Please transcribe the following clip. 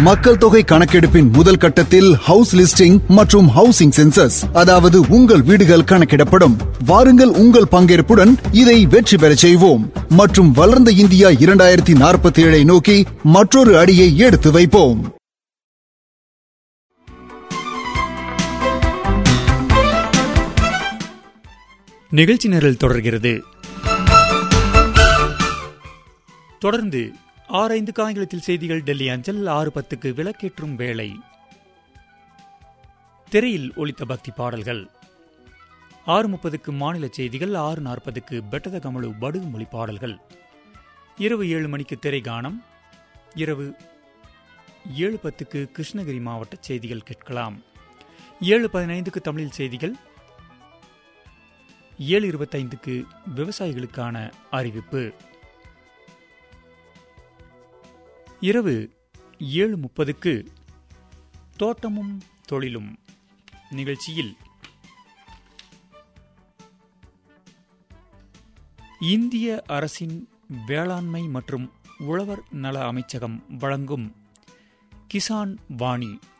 மக்கள் தொகை கணக்கெடுப்பின் முதல் கட்டத்தில் ஹவுஸ் லிஸ்டிங் மற்றும் ஹவுசிங் சென்சஸ் அதாவது உங்கள் வீடுகள் கணக்கிடப்படும் வாருங்கள் உங்கள் பங்கேற்புடன் இதை வெற்றி பெறச் செய்வோம் மற்றும் வளர்ந்த இந்தியா இரண்டாயிரத்தி நாற்பத்தி ஏழை நோக்கி மற்றொரு அடியை எடுத்து வைப்போம் நிகழ்ச்சி நிரல் தொடர்கிறது தொடர்ந்து ஆறு ஐந்து காய்களத்தில் செய்திகள் டெல்லி அஞ்சல் ஆறு பத்துக்கு விளக்கேற்றும் வேளை திரையில் ஒலித்த பக்தி பாடல்கள் ஆறு முப்பதுக்கு மாநில செய்திகள் ஆறு நாற்பதுக்கு பெட்டத கமலு படு மொழி பாடல்கள் இரவு ஏழு மணிக்கு திரை கானம் இரவு ஏழு பத்துக்கு கிருஷ்ணகிரி மாவட்ட செய்திகள் கேட்கலாம் ஏழு பதினைந்துக்கு தமிழில் செய்திகள் ஏழு இருபத்தைந்துக்கு விவசாயிகளுக்கான அறிவிப்பு இரவு ஏழு முப்பதுக்கு தோட்டமும் தொழிலும் நிகழ்ச்சியில் இந்திய அரசின் வேளாண்மை மற்றும் உழவர் நல அமைச்சகம் வழங்கும் கிசான் வாணி